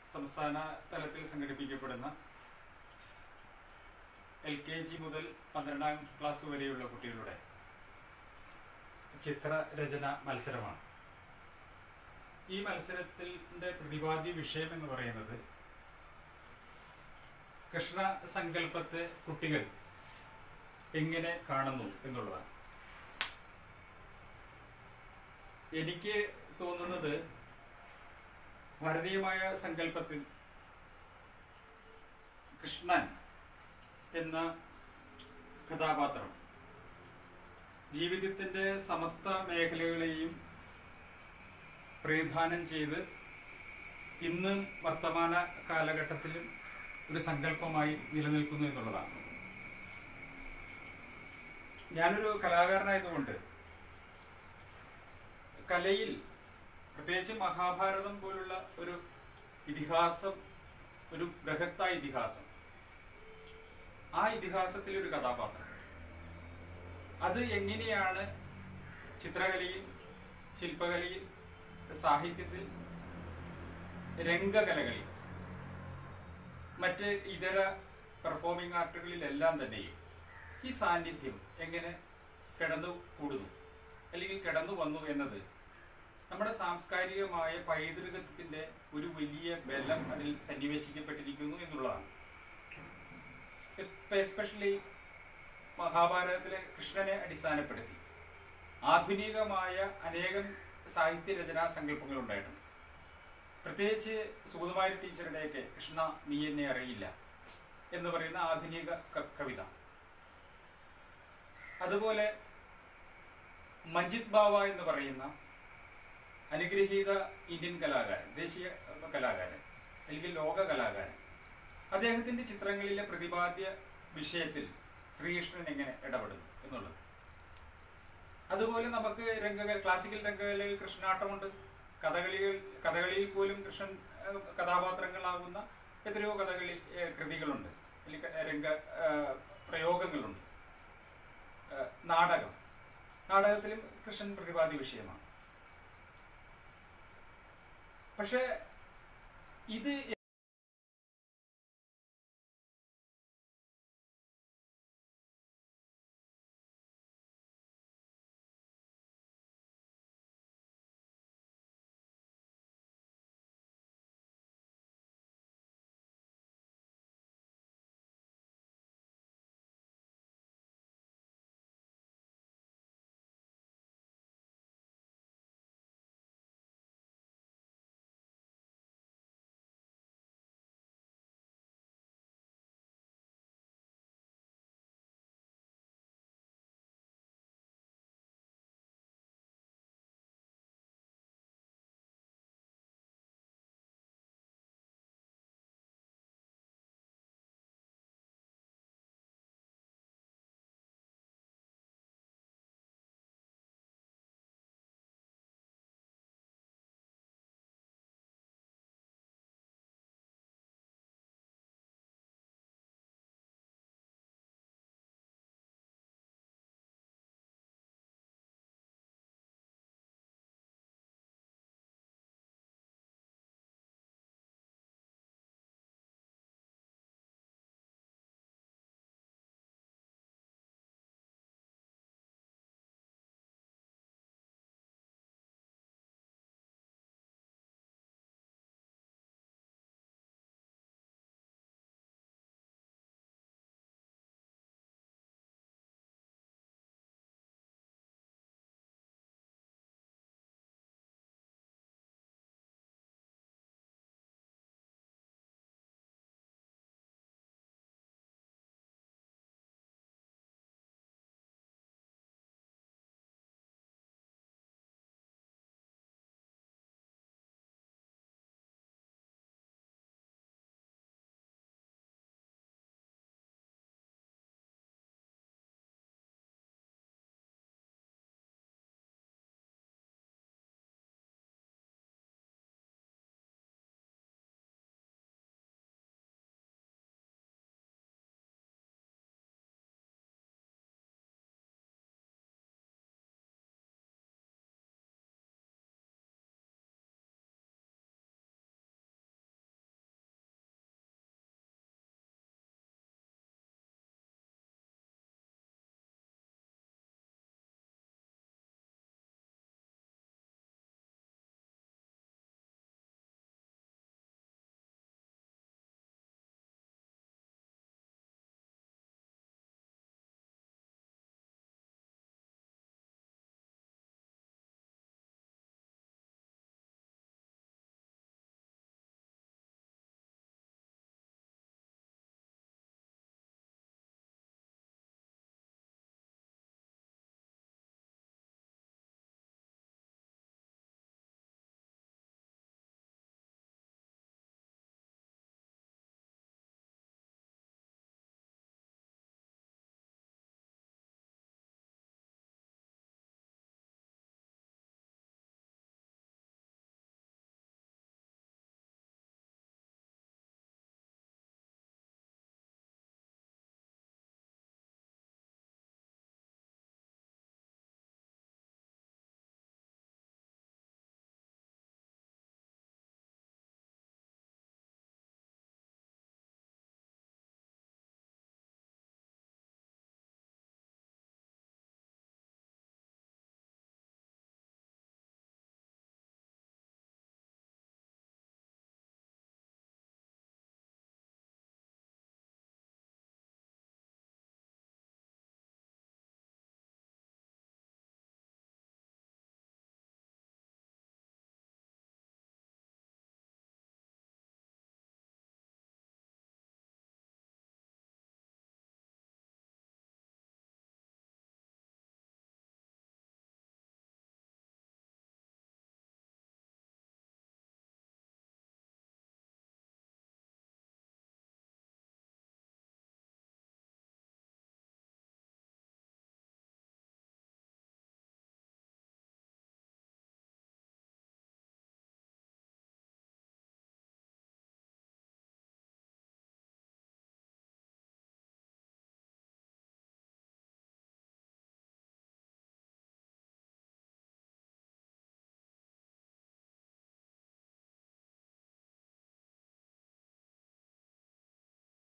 സംസ്ഥാന തലത്തിൽ സംഘടിപ്പിക്കപ്പെടുന്ന L K G മുതൽ പന്ത്രണ്ടാം ക്ലാസ് വരെയുള്ള കുട്ടികളുടെ ചിത്രരചന മത്സരമാണ് ഈ മത്സരത്തിന്റെ പ്രതിപാദ്യ വിഷയം എന്ന് പറയുന്നത് കൃഷ്ണ സങ്കല്പത്തെ കുട്ടികൾ എങ്ങനെ കാണുന്നു എന്നുള്ളതാണ് എനിക്ക് തോന്നുന്നത് ഭാരതീയമായ സങ്കല്പത്തിൽ കൃഷ്ണൻ എന്ന കഥാപാത്രം ജീവിതത്തിൻ്റെ സമസ്ത മേഖലകളെയും പ്രതിദാനം ചെയ്ത് ഇന്ന് വർത്തമാന കാലഘട്ടത്തിലും ഒരു സങ്കല്പമായി നിലനിൽക്കുന്നു എന്നുള്ളതാണ് ഞാനൊരു കലാകാരനായതുകൊണ്ട് കലയിൽ പ്രത്യേകിച്ച് മഹാഭാരതം പോലുള്ള ഒരു ഇതിഹാസം ഒരു ബൃഹത്തായ ഇതിഹാസം ആ ഇതിഹാസത്തിൽ ഒരു കഥാപാത്രം അത് എങ്ങനെയാണ് ചിത്രകലയിൽ ശില്പകലയിൽ സാഹിത്യത്തിൽ രംഗകലകളിൽ മറ്റ് ഇതര പെർഫോമിംഗ് ആർട്ടുകളിലെല്ലാം തന്നെയും ഈ സാന്നിധ്യം എങ്ങനെ കിടന്നു കൂടുന്നു അല്ലെങ്കിൽ കിടന്നു വന്നു എന്നത് നമ്മുടെ സാംസ്കാരികമായ പൈതൃകത്തിന്റെ ഒരു വലിയ ബലം അതിൽ സന്നിവേശിക്കപ്പെട്ടിരിക്കുന്നു എന്നുള്ളതാണ് എസ്പെഷ്യലി മഹാഭാരതത്തിലെ കൃഷ്ണനെ അടിസ്ഥാനപ്പെടുത്തി ആധുനികമായ അനേകം സാഹിത്യ രചനാ സങ്കല്പങ്ങൾ ഉണ്ടായിട്ടുണ്ട് പ്രത്യേകിച്ച് സുഗതകുമാരി ടീച്ചറുടെയൊക്കെ കൃഷ്ണ നീ എന്നെ അറിയില്ല എന്ന് പറയുന്ന ആധുനിക ക- കവിത അതുപോലെ മഞ്ജിത് ബാവ എന്ന് പറയുന്ന അനുഗ്രഹീത ഇന്ത്യൻ കലാകാരൻ ദേശീയ കലാകാരൻ അല്ലെങ്കിൽ ലോക കലാകാരൻ അദ്ദേഹത്തിന്റെ ചിത്രങ്ങളിലെ പ്രതിപാദ്യ വിഷയത്തിൽ ശ്രീകൃഷ്ണൻ എങ്ങനെ ഇടപെടുന്നു എന്നുള്ളത് അതുപോലെ നമുക്ക് രംഗ ക്ലാസിക്കൽ രംഗകലയിൽ കൃഷ്ണാട്ടമുണ്ട് കഥകളികൾ കഥകളിയിൽ പോലും കൃഷ്ണൻ ഏഹ്, കഥാപാത്രങ്ങളാകുന്ന എത്രയോ കഥകളി ഏഹ്, കൃതികളുണ്ട് അല്ലെങ്കിൽ ക- രംഗ ഏഹ്, പ്രയോഗങ്ങളുണ്ട് ഏഹ്, നാടകം നാടകത്തിലും കൃഷ്ണൻ പ്രതിപാദ്യ വിഷയമാണ് പക്ഷേ ഇത്